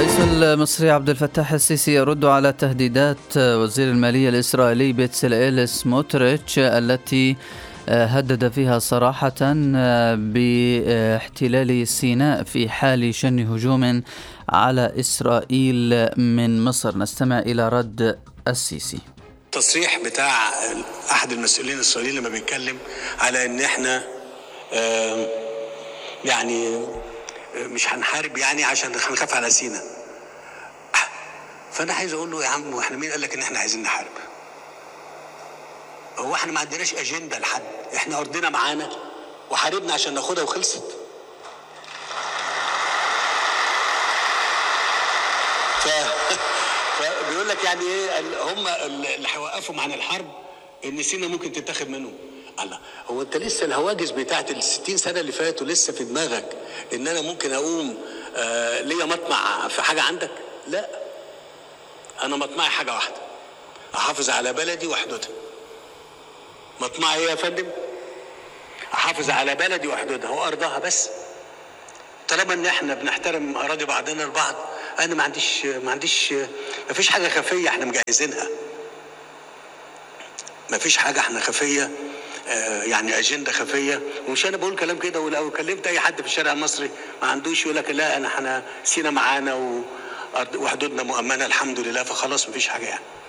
الرئيس المصري عبد الفتاح السيسي يرد على تهديدات وزير المالية الإسرائيلي بيتسلئيل سموتريتش التي هدد فيها صراحة باحتلال سيناء في حال شن هجوم على إسرائيل من مصر نستمع إلى رد السيسي التصريح بتاع احد المسؤولين الاسرائيليين لما بيتكلم على ان احنا آم، يعني آه، مش هنحارب يعني عشان هنخاف على سينا فانا عايز اقول له يا عم واحنا مين قال لك ان احنا عايزين نحارب هو احنا ما عندناش اجنده لحد احنا ارضنا معانا وحاربنا عشان ناخدها وخلصت ف... فبيقول لك يعني ايه ال- هم اللي هيوقفوا عن الحرب ان سينا ممكن تتاخد منهم الله هو انت لسه الهواجس بتاعت ال 60 سنه اللي فاتوا لسه في دماغك ان انا ممكن اقوم آه ليا مطمع في حاجه عندك؟ لا انا مطمعي حاجه واحده احافظ على بلدي وحدودها مطمعي ايه يا فندم؟ احافظ على بلدي وحدودها وارضها بس طالما ان احنا بنحترم اراضي بعضنا البعض انا ما عنديش ما عنديش ما فيش حاجه خفيه احنا مجهزينها ما فيش حاجه احنا خفيه آه، يعني اجنده خفيه ومش انا بقول كلام كده ولو كلمت اي حد في الشارع المصري ما عندوش يقول لك لا انا احنا سينا معانا و- وحدودنا مؤمنه الحمد لله فخلاص ما فيش حاجه يعني